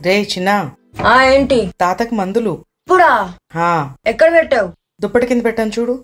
రే చిన్న ఆ ఏంటి తాతకి మందులు ఇప్పుడా హా ఎక్కడ పెట్టావు దుప్పటి కింద పెట్టాను చూడు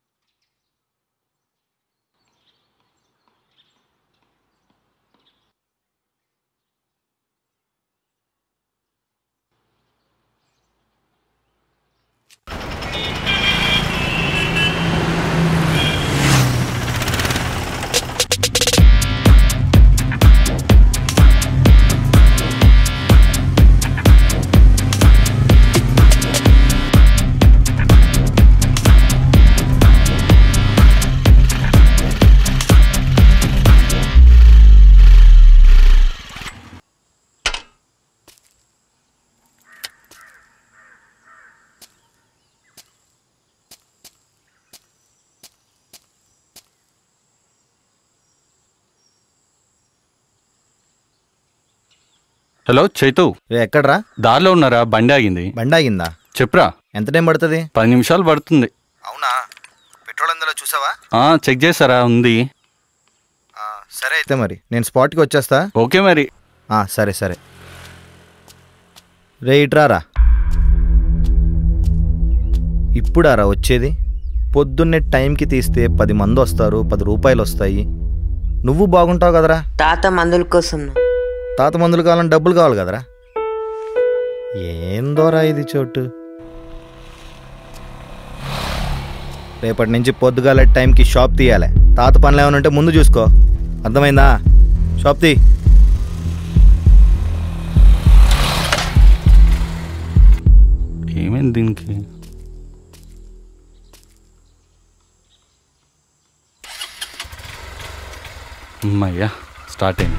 హలో చైతు రే ఎక్కడ్రా దారిలో ఉన్నారా బండి ఆగింది బండి ఆగిందా చెప్పురా ఎంత టైం పడుతుంది పది నిమిషాలు పడుతుంది అవునా పెట్రోల్ అందులో చూసావా ఆ చెక్ చేశారా ఉంది సరే అయితే మరి నేను స్పాట్కి వచ్చేస్తా ఓకే మరి ఆ, సరే సరే రే ఇట్రారా ఇప్పుడారా వచ్చేది పొద్దున్నే టైంకి తీస్తే పది మంది వస్తారు పది రూపాయలు వస్తాయి నువ్వు బాగుంటావు కదరా తాత మందుల కోసం తాత మందులు కావాలని డబ్బులు కావాలి కదరా ఏందోరా ఇది చోటు రేపటి నుంచి పొద్దుగాల టైంకి షాప్ తీయాలి తాత పనులు ఏమైనా ఉంటే ముందు చూసుకో అర్థమైందా షాప్ తీ ఏమైంది దీనికి అమ్మయ్యా స్టార్ట్ అయింది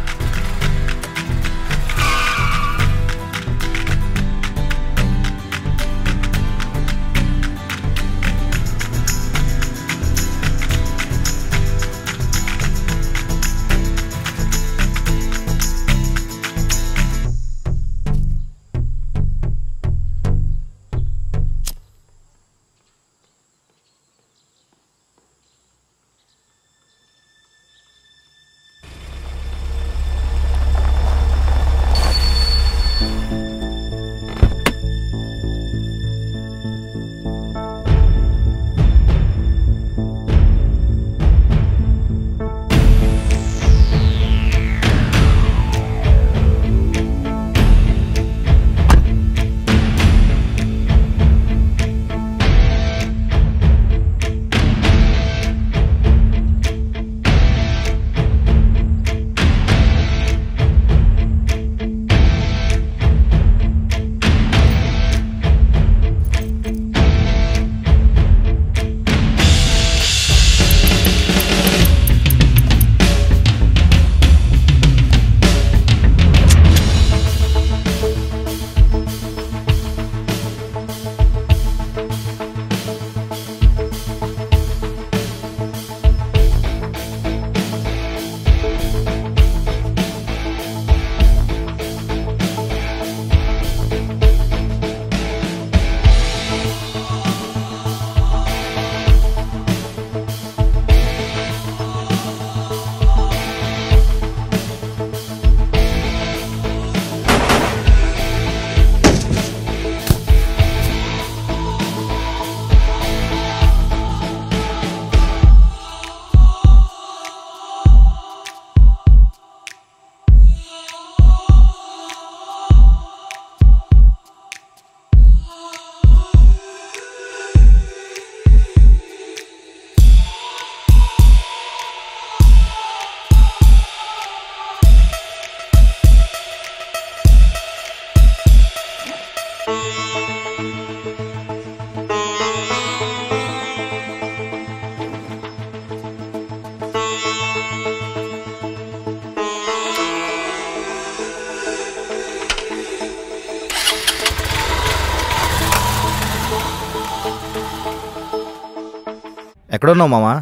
ఎక్కడున్నావు మామా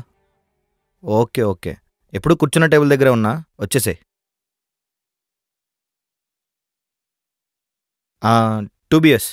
ఓకే ఓకే ఎప్పుడు కూర్చున్న టేబుల్ దగ్గరే ఉన్నా వచ్చేసే టూ బిఎస్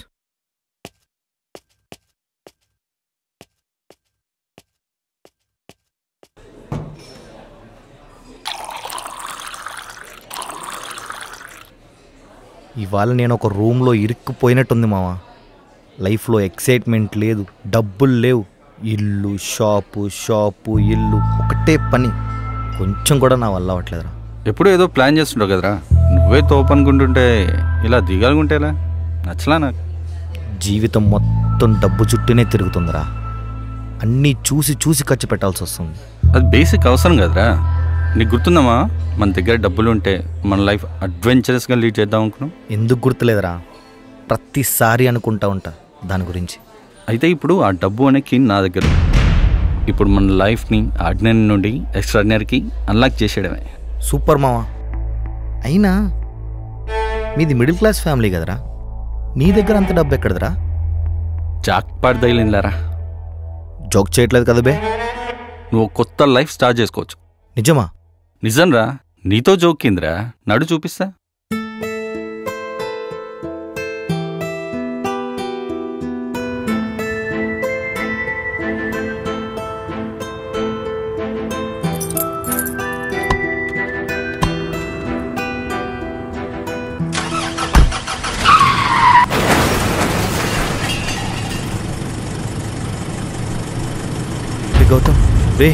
ఇవాళ నేను ఒక రూమ్లో ఇరుక్కుపోయినట్టుంది మామ లైఫ్లో ఎక్సైట్మెంట్ లేదు డబ్బులు లేవు ఇల్లు షాపు షాపు ఇల్లు ఒకటే పని కొంచెం కూడా నా వల్ల అవ్వట్లేదురా ఎప్పుడు ఏదో ప్లాన్ చేస్తుంటావు కదరా నువ్వే తోపనుకుంటుంటే ఇలా దిగాలనుకుంటేలా నచ్చలా నాకు జీవితం మొత్తం డబ్బు చుట్టూనే తిరుగుతుందిరా అన్నీ చూసి చూసి ఖర్చు పెట్టాల్సి వస్తుంది అది బేసిక్ అవసరం కదరా నీకు గుర్తుందమ్మా మన దగ్గర డబ్బులు ఉంటే మన లైఫ్ అడ్వెంచరస్గా లీడ్ చేద్దాం అనుకున్నాం ఎందుకు గుర్తులేదురా ప్రతిసారి అనుకుంటా ఉంటా దాని గురించి అయితే ఇప్పుడు ఆ డబ్బు అనే కీ నా దగ్గర ఉంది. ఇప్పుడు మన లైఫ్ని ఆర్డినరీ నుండి ఎక్స్ట్రాడినరీకి అన్లాక్ చేసేయడమే సూపర్ మావా అయినా మీది మిడిల్ క్లాస్ ఫ్యామిలీ కదరా నీ దగ్గర అంత డబ్బు ఎక్కడదరా జాక్పాట్ దైలిందారా జోక్ చేయట్లేదు కదా బే నువ్వు ఒక కొత్త లైఫ్ స్టార్ట్ చేసుకోవచ్చు నిజమా నిజంరా నీతో జోకిందిరా నడు చూపిస్తా రే గౌతమ్ రే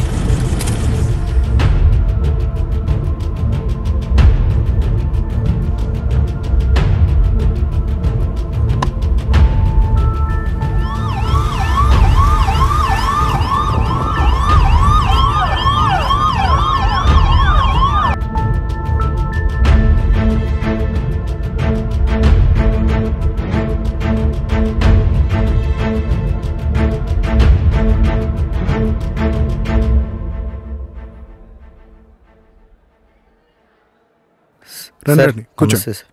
రండి సార్, రండి కూర్చోండి నమస్తే సార్.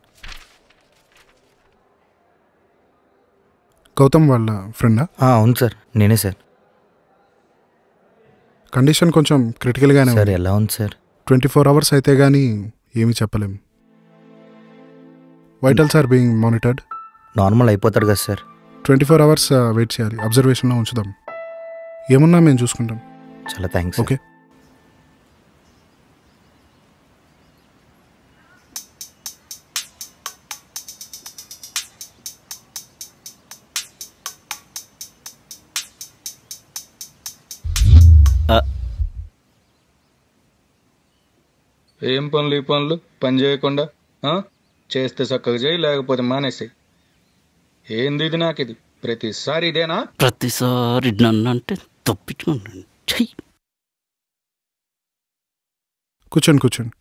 గౌతమ్ వాళ్ళ ఫ్రెండా ఆ, అవును సార్ నేనే సార్ కండిషన్ కొంచెం క్రిటికల్గానే సార్ ఉంది ఎలా ఉంది సార్ ట్వంటీ ఫోర్ అవర్స్ అయితే కానీ ఏమీ చెప్పలేం vitals are being monitored normal అయిపోతాడు కదా sir twenty four hours wait చేయాలి అబ్జర్వేషన్లో ఉంచుదాం ఏమున్నా మేము చూసుకుంటాం చాలా థ్యాంక్స్ ఓకే ఏం పనులు ఈ పనులు పని చేయకుండా ఆ? చేస్తే చక్కగా చేయి లేకపోతే మానేసేయి ఏంది ఇది నాకు ఇది ప్రతిసారి ఇదేనా ప్రతిసారి నన్ను అంటే తప్పించుకున్నాను చెయ్యి కూర్చోండి కూర్చోండి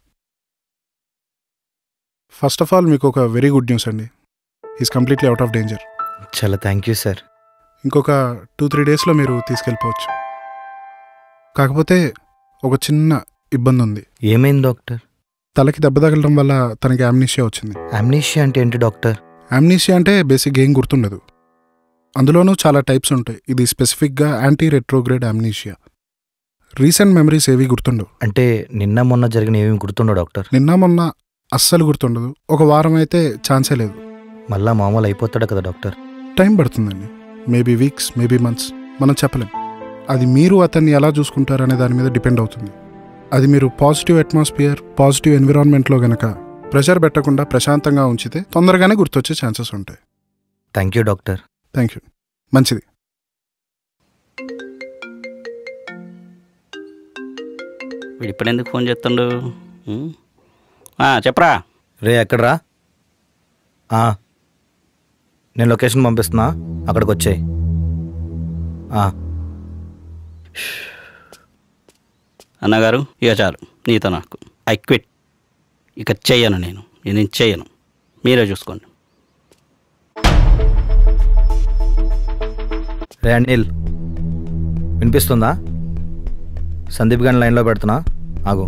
ఫస్ట్ ఆఫ్ ఆల్ మీకు ఒక వెరీ గుడ్ న్యూస్ అండి is completely out of danger చాలా థ్యాంక్ యూ సార్ ఇంకొక టూ త్రీ డేస్లో మీరు తీసుకెళ్ళిపోవచ్చు కాకపోతే ఒక చిన్న ఇబ్బంది ఉంది ఏమైంది డాక్టర్ తలకి దెబ్బ తగలడం వల్ల తనకి అమ్నీషియా వచ్చింది అమ్నీషియా అంటే ఏంటి డాక్టర్ అమ్నీషియా అంటే బేసిక్ ఏం గుర్తుండదు అందులోనూ చాలా టైప్స్ ఉంటాయి ఇది స్పెసిఫిక్గా anti retrograde amnesia recent memories ఏవి గుర్తుండవు అంటే నిన్న మొన్న జరిగిన ఏమేమి గుర్తుండో డాక్టర్ నిన్న మొన్న అస్సలు గుర్తుండదు ఒక వారం అయితే ఛాన్సే లేదు మళ్ళా మామూలు అయిపోతాడు కదా డాక్టర్ టైం పడుతుందండి మేబీ వీక్స్ మేబీ మంత్స్ మనం చెప్పలేం అది మీరు అతన్ని ఎలా చూసుకుంటారనే దాని మీద డిపెండ్ అవుతుంది అది మీరు పాజిటివ్ అట్మాస్ఫియర్ పాజిటివ్ ఎన్విరాన్మెంట్లో గనక ప్రెషర్ పెట్టకుండా ప్రశాంతంగా ఉంచితే తొందరగానే గుర్తొచ్చే ఛాన్సెస్ ఉంటాయి thank you doctor thank you మంచిది వీడు ఇప్పుడు ఎందుకు ఫోన్ చేస్తుండు ఉం? ఆ, చెప్పరా రే ఎక్కడ్రా ఆ, నేను లొకేషన్ పంపిస్తున్నా అక్కడికి వచ్చేయి ఆ, అన్నగారు ఇక చాలు నీతో నాకు ఐ క్విట్ ఇక చెయ్యను నేను నేను చెయ్యను మీరే చూసుకోండి రే అనిల్ వినిపిస్తుందా సందీప్ గారిని లైన్లో పెడుతున్నా ఆగు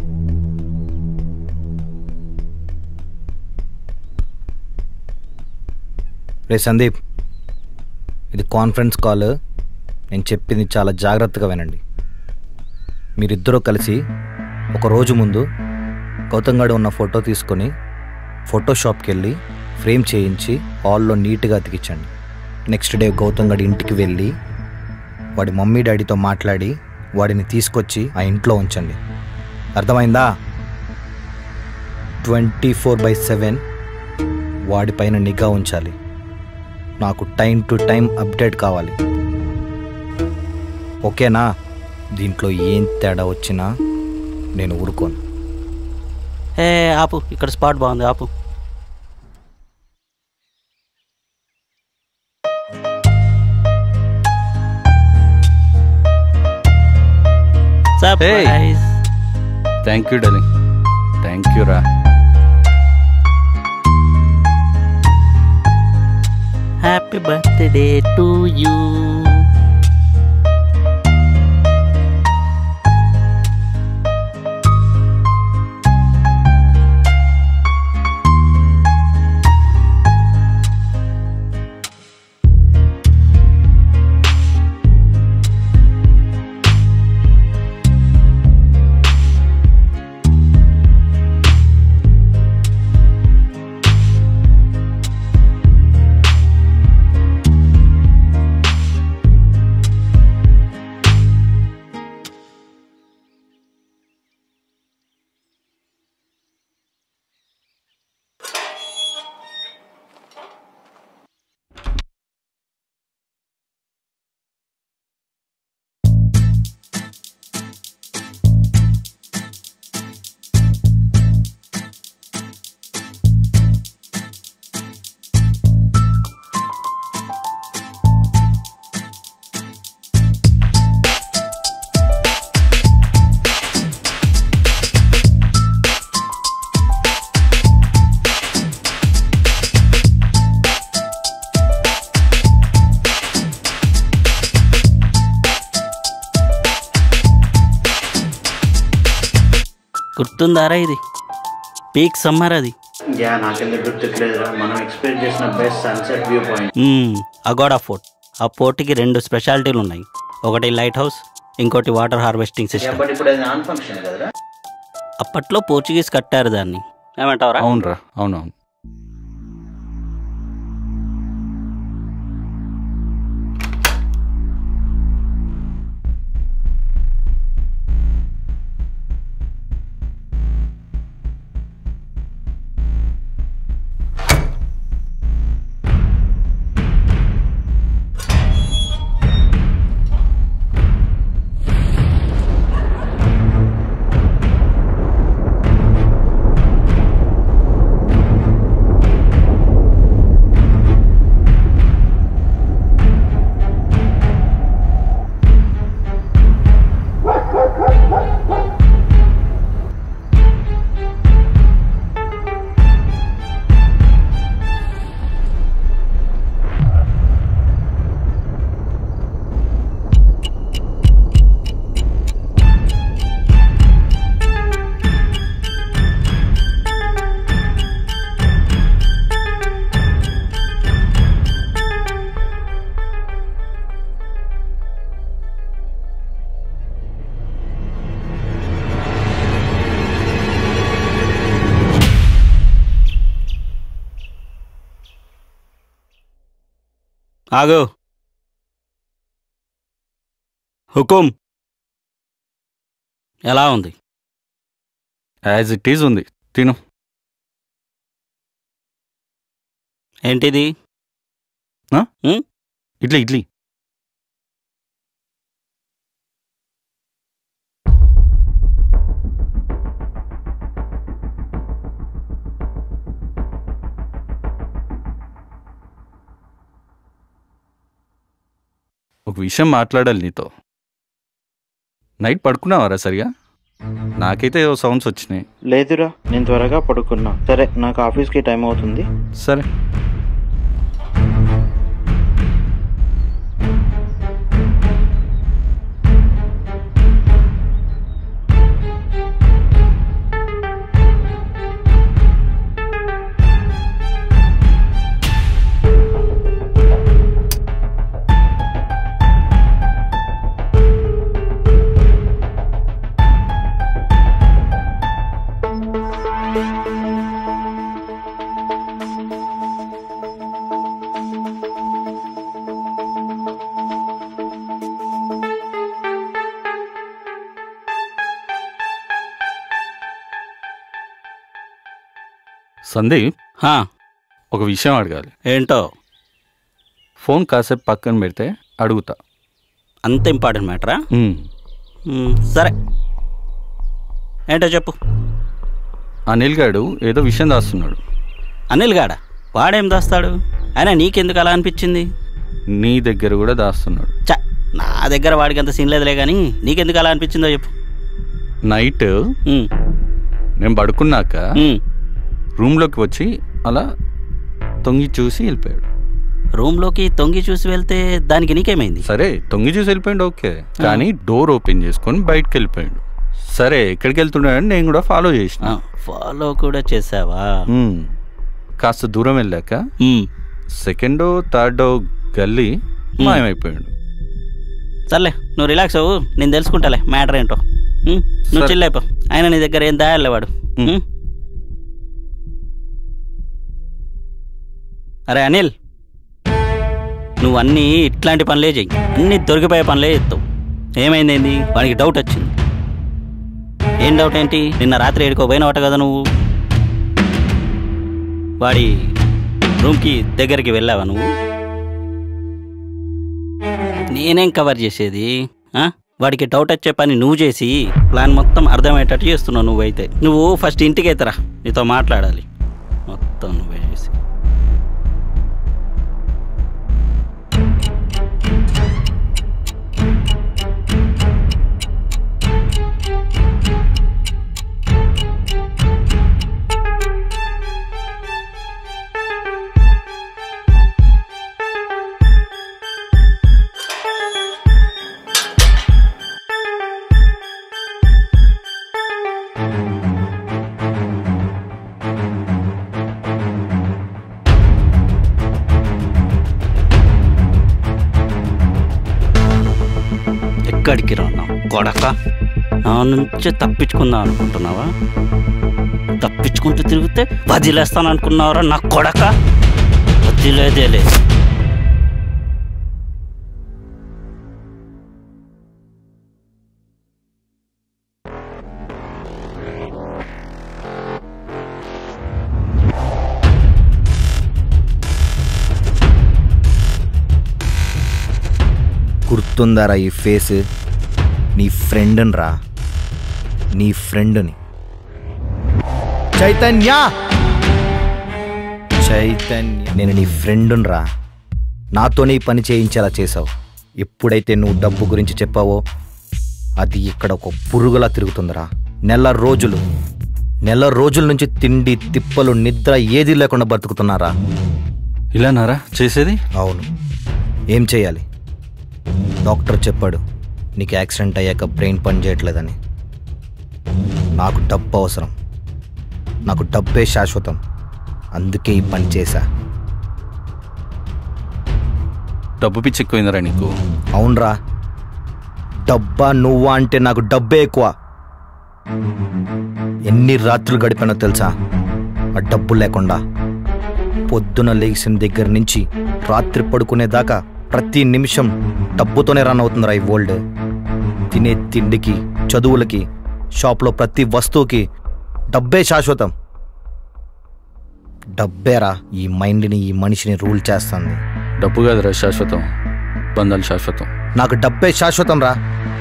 రే సందీప్ ఇది కాన్ఫరెన్స్ కాల్ నేను చెప్పింది చాలా జాగ్రత్తగా వినండి మీరిద్దరూ కలిసి ఒక రోజు ముందు గౌతమ్ గాడు ఉన్న ఫోటో తీసుకొని ఫోటోషాప్కి వెళ్ళి ఫ్రేమ్ చేయించి హాల్లో నీట్గా అతికించండి నెక్స్ట్ డే గౌతమ్ గడి ఇంటికి వెళ్ళి వాడి మమ్మీ డాడీతో మాట్లాడి వాడిని తీసుకొచ్చి ఆ ఇంట్లో ఉంచండి అర్థమైందా ట్వంటీ ఫోర్ బై సెవెన్ వాడిపైన నిఘా ఉంచాలి నాకు టైం టు టైం అప్డేట్ కావాలి ఓకేనా దీంట్లో ఏం తేడా వచ్చినా నేను ఊరుకోను ఏ ఆపు ఇక్కడ స్పాట్ బాగుంది ఆపు Surprise. Thank you darling thank you రా హ్యాపీ బర్త్డే టు యూ గుర్తుందారా ఇది పీక్ సమ్మర్ అది యా నాకెందుకు గుర్తుకులేదురా మనం ఎక్స్పెక్ట్ చేసిన best sunset view point hmm, Aguada fort ఆ పోర్ట్కి రెండు స్పెషాలిటీలు ఉన్నాయి ఒకటి లైట్ హౌస్ ఇంకోటి వాటర్ హార్వెస్టింగ్ సిస్టమ్ బట్ ఇప్పుడు అది నాన్ ఫంక్షన్ కదరా అప్పట్లో పోర్చుగీస్ కట్టారు దాన్ని ఏమంటావురా అవునరా అవునవును ఆగు హుకుం ఎలా ఉంది యాజ్ ఇట్ ఈజ్ ఉంది తిను ఏంటిది ఇడ్లీ ఇడ్లీ ఒక విషయం మాట్లాడాలి నీతో నైట్ పడుకున్నావారా సరిగా నాకైతే ఏవో సౌండ్స్ వచ్చినాయి లేదురా నేను త్వరగా పడుకున్నా సరే నాకు ఆఫీస్కి టైం అవుతుంది సరే సందీప్ హా, ఒక విషయం అడగాలి ఏంటో ఫోన్ కాసేపు పక్కన పెడితే అడుగుతా అంత ఇంపార్టెంట్ మ్యాటరా ఉమ్. సరే ఏంటో చెప్పు అనిల్ గాడు ఏదో విషయం దాస్తున్నాడు అనిల్ గాడా వాడేం దాస్తాడు అయినా నీకెందుకు అలా అనిపించింది నీ దగ్గర కూడా దాస్తున్నాడు చ నా దగ్గర వాడికి అంత సీన్ లేదులే కానీ నీకెందుకు అలా అనిపించిందో చెప్పు నైట్ ఉమ్, నేను పడుకున్నాక ఉమ్. రూమ్లోకి వచ్చి అలా తొంగి చూసి వెళ్ళిపోయాడు రూమ్లోకి తొంగి చూసి వెళ్తే దానికి నీకేమైంది సరే తొంగి చూసి వెళ్ళిపోయాడు ఓకే కానీ డోర్ ఓపెన్ చేసుకొని బయటకు వెళ్ళిపోయాడు సరే ఎక్కడికి వెళ్తున్నాడని నేను కూడా ఫాలో చేసిన ఫాలో కూడా చేసావా ఉమ్. కాస్త దూరం వెళ్ళాక ఉమ్, సెకండో థర్డో గల్లీ మాయమైపోయాడు సర్లే నువ్వు రిలాక్స్ అవ్వు నేను తెలుసుకుంటాలే మ్యాటర్ ఏంటో ఉమ్, నువ్వు సరే. చిల్లైపో ఆయన నీ దగ్గర ఏం దాయాలే వాడు ఉమ్. ఉమ్. అరే అనిల్ నువ్వు అన్నీ ఇట్లాంటి పనులే చెయ్యి అన్నీ దొరికిపోయే పనులే చేస్తావు ఏమైంది ఏంది వాడికి డౌట్ వచ్చింది ఏం డౌట్ ఏంటి నిన్న రాత్రి ఏడుకోపోయినవట కదా నువ్వు వాడి రూమ్కి దగ్గరికి వెళ్ళావా నువ్వు నేనేం కవర్ చేసేది ఆ? వాడికి డౌట్ వచ్చే పని నువ్వు చేసి ప్లాన్ మొత్తం అర్థమయ్యేటట్టు చేస్తున్నావు నువ్వైతే నువ్వు ఫస్ట్ ఇంటికి ఎత్తరా నీతో మాట్లాడాలి మొత్తం నువ్వే చేసి ఎక్కడికి రాన్నావు కొడక నా నుంచి తప్పించుకుందాం అనుకుంటున్నావా తప్పించుకుంటూ తిరిగితే వదిలేస్తాను అనుకున్నావరా నా కొడక వదిలేదే లేదు గుర్తుందారా ఈ ఫేస్ నీ ఫ్రెండ్ని రా నీ ఫ్రెండ్ని చైతన్య చైతన్య నేను నీ ఫ్రెండ్ని రా నాతోనే ఈ పని చేయించేలా చేసావు ఎప్పుడైతే నువ్వు డబ్బు గురించి చెప్పావో అది ఇక్కడ ఒక పురుగులా తిరుగుతుందిరా నెల రోజులు నెల రోజుల నుంచి తిండి తిప్పలు నిద్ర ఏదీ లేకుండా బతుకుతున్నారా ఇలానారా చేసేది అవును ఏం చేయాలి డాక్టర్ చెప్పాడు నీకు యాక్సిడెంట్ అయ్యాక బ్రెయిన్ పని చేయట్లేదని నాకు డబ్బు అవసరం నాకు డబ్బే శాశ్వతం అందుకే ఈ పని చేశా డబ్బు పిచ్చి ఎక్కువైందిరా నీకు అవునరా డబ్బా నువ్వా అంటే నాకు డబ్బే ఎక్కువ ఎన్ని రాత్రులు గడిపానో తెలుసా ఆ డబ్బు లేకుండా పొద్దున లేచిన దగ్గర నుంచి రాత్రి పడుకునేదాకా ప్రతి నిమిషం డబ్బుతోనే రన్ అవుతుందిరా ఈ వరల్డ్ తినే తిండికి చదువులకి షాప్లో ప్రతి వస్తువుకి డబ్బే శాశ్వతం డబ్బేరా ఈ మైండ్ని ఈ మనిషిని రూల్ చేస్తుంది డబ్బు కాదురా శాశ్వతం బంధాలు శాశ్వతం నాకు డబ్బే శాశ్వతం రా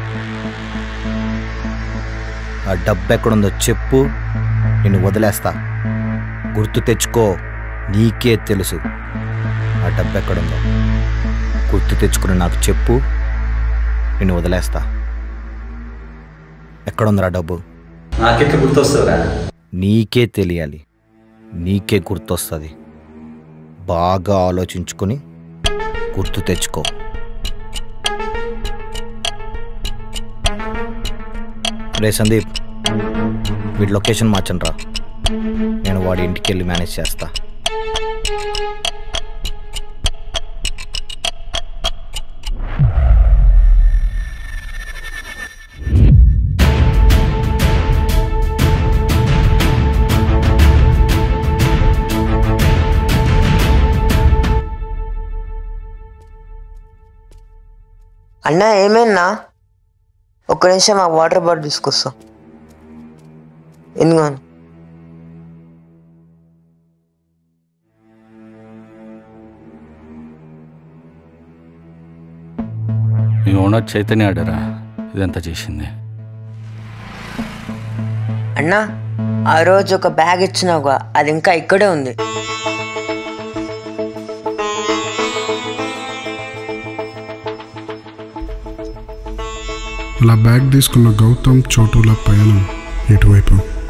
ఆ డబ్బు ఎక్కడుందో చెప్పు నేను వదిలేస్తా గుర్తు తెచ్చుకో నీకే తెలుసు ఆ డబ్బు ఎక్కడుందో గుర్తు తెచ్చుకుని నాకు చెప్పు నేను వదిలేస్తా ఎక్కడుందిరా డబ్బు నాకెట్లా గుర్తొస్తుందిరా నీకే తెలియాలి నీకే గుర్తొస్తుంది బాగా ఆలోచించుకొని గుర్తు తెచ్చుకో రే సందీప్ వీడి లొకేషన్ మార్చండి రా నేను వాడి ఇంటికి వెళ్ళి మేనేజ్ చేస్తా అన్నా ఏమైనా ఒక్క నిమిషం ఆ వాటర్ బాటిల్ తీసుకొస్తా ఎందుకని ఓనర్ చైతన్య ఆడరా ఇదంతా చేసింది అన్నా ఆ రోజు ఒక బ్యాగ్ ఇచ్చినావుగా అది ఇంకా ఇక్కడే ఉంది అలా బ్యాగ్ తీసుకున్న గౌతమ్ చోటుల పయనం ఎటువైపు